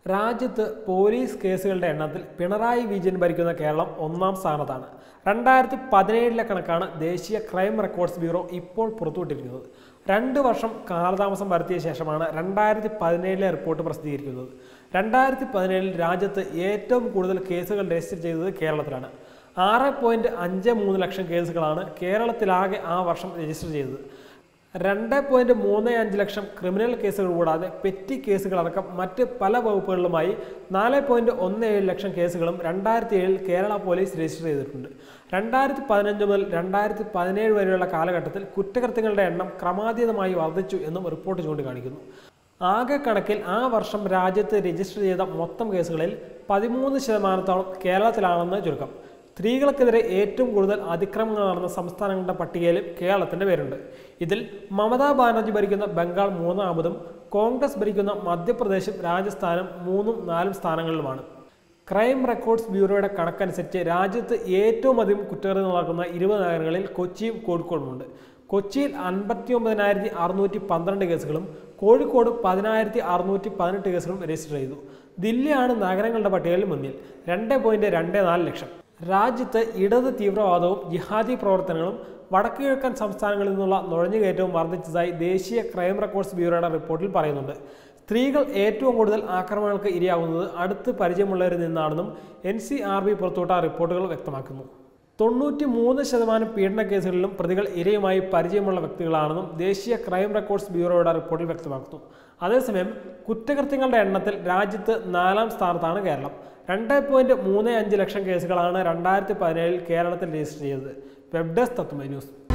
രാജ്യത്ത് പോലീസ് കേസുകളുടെ എണ്ണത്തിൽ പിണറായി വിജയൻ ഭരിക്കുന്ന കേരളം ഒന്നാം സ്ഥാനത്താണ് രണ്ടായിരത്തി പതിനേഴിലെ കണക്കാണ് ദേശീയ ക്രൈം റെക്കോർഡ്സ് ബ്യൂറോ ഇപ്പോൾ പുറത്തുവിട്ടിരിക്കുന്നത് രണ്ട് വർഷം കാലതാമസം വരുത്തിയ ശേഷമാണ് രണ്ടായിരത്തി പതിനേഴിലെ റിപ്പോർട്ട് പ്രസിദ്ധീകരിക്കുന്നത് രണ്ടായിരത്തി പതിനേഴിൽ രാജ്യത്ത് ഏറ്റവും കൂടുതൽ കേസുകൾ രജിസ്റ്റർ ചെയ്തത് കേരളത്തിലാണ് ആറ് പോയിൻറ്റ് അഞ്ച് മൂന്ന് ലക്ഷം കേസുകളാണ് കേരളത്തിലാകെ ആ വർഷം രജിസ്റ്റർ ചെയ്തത് രണ്ട് പോയിന്റ് മൂന്ന് അഞ്ച് ലക്ഷം ക്രിമിനൽ കേസുകൾ കൂടാതെ പെറ്റി കേസുകളടക്കം മറ്റ് പല വകുപ്പുകളിലുമായി നാല് പോയിന്റ് ഒന്ന് ഏഴ് ലക്ഷം കേസുകളും രണ്ടായിരത്തി ഏഴിൽ കേരള പോലീസ് രജിസ്റ്റർ ചെയ്തിട്ടുണ്ട് രണ്ടായിരത്തി പതിനഞ്ച് മുതൽ രണ്ടായിരത്തി പതിനേഴ് വരെയുള്ള കാലഘട്ടത്തിൽ കുറ്റകൃത്യങ്ങളുടെ എണ്ണം ക്രമാതീതമായി വർദ്ധിച്ചു എന്നും റിപ്പോർട്ട് ചൂണ്ടിക്കാണിക്കുന്നു ആകെ കണക്കിൽ ആ വർഷം രാജ്യത്ത് രജിസ്റ്റർ ചെയ്ത മൊത്തം കേസുകളിൽ പതിമൂന്ന് ശതമാനത്തോളം കേരളത്തിലാണെന്ന് ചുരുക്കം സ്ത്രീകൾക്കെതിരെ ഏറ്റവും കൂടുതൽ അതിക്രമങ്ങൾ നടന്ന സംസ്ഥാനങ്ങളുടെ പട്ടികയിലും കേരളത്തിന്റെ പേരുണ്ട് ഇതിൽ മമതാ ബാനർജി ഭരിക്കുന്ന ബംഗാൾ മൂന്നാമതും കോൺഗ്രസ് ഭരിക്കുന്ന മധ്യപ്രദേശും രാജസ്ഥാനും മൂന്നും നാലും സ്ഥാനങ്ങളിലുമാണ് ക്രൈം റെക്കോർഡ്സ് ബ്യൂറോയുടെ കണക്കനുസരിച്ച് രാജ്യത്ത് ഏറ്റവും അധികം കുറ്റകൃത്യങ്ങൾ നടക്കുന്ന ഇരുപത് നഗരങ്ങളിൽ കൊച്ചിയും കോഴിക്കോടുമുണ്ട് കൊച്ചിയിൽ അൻപത്തി ഒമ്പതിനായിരത്തി അറുന്നൂറ്റി പന്ത്രണ്ട് കേസുകളും കോഴിക്കോട് പതിനായിരത്തി അറുന്നൂറ്റി പതിനെട്ട് കേസുകളും രജിസ്റ്റർ ചെയ്തു ദില്ലിയാണ് നഗരങ്ങളുടെ പട്ടികയിൽ മുന്നിൽ രണ്ട് പോയിന്റ് രണ്ട് നാല് ലക്ഷം രാജ്യത്ത് ഇടത് തീവ്രവാദവും ജിഹാദി പ്രവർത്തനങ്ങളും വടക്കു കിഴക്കൻ സംസ്ഥാനങ്ങളിൽ നിന്നുള്ള നുഴഞ്ഞുകയറ്റവും വർദ്ധിച്ചതായി ദേശീയ ക്രൈം റെക്കോർഡ്സ് ബ്യൂറോയുടെ റിപ്പോർട്ടിൽ പറയുന്നുണ്ട് സ്ത്രീകൾ ഏറ്റവും കൂടുതൽ ആക്രമണങ്ങൾക്ക് ഇരയാകുന്നത് അടുത്ത് പരിചയമുള്ളവരിൽ നിന്നാണെന്നും എൻ സി ആർ ബി പുറത്തുവിട്ട റിപ്പോർട്ടുകൾ വ്യക്തമാക്കുന്നു തൊണ്ണൂറ്റി മൂന്ന് ശതമാനം പീഡന കേസുകളിലും പ്രതികൾ ഇരയുമായി പരിചയമുള്ള വ്യക്തികളാണെന്നും ദേശീയ ക്രൈം റെക്കോർഡ്സ് ബ്യൂറോയുടെ റിപ്പോർട്ടിൽ വ്യക്തമാക്കുന്നു അതേസമയം കുറ്റകൃത്യങ്ങളുടെ എണ്ണത്തിൽ രാജ്യത്ത് നാലാം സ്ഥാനത്താണ് കേരളം രണ്ട് പോയിന്റ് മൂന്ന് അഞ്ച് ലക്ഷം കേസുകളാണ് രണ്ടായിരത്തി പതിനേഴിൽ കേരളത്തിൽ രജിസ്റ്റർ ചെയ്തത് വെബ് ഡെസ്ക് തത്വമൈ ന്യൂസ്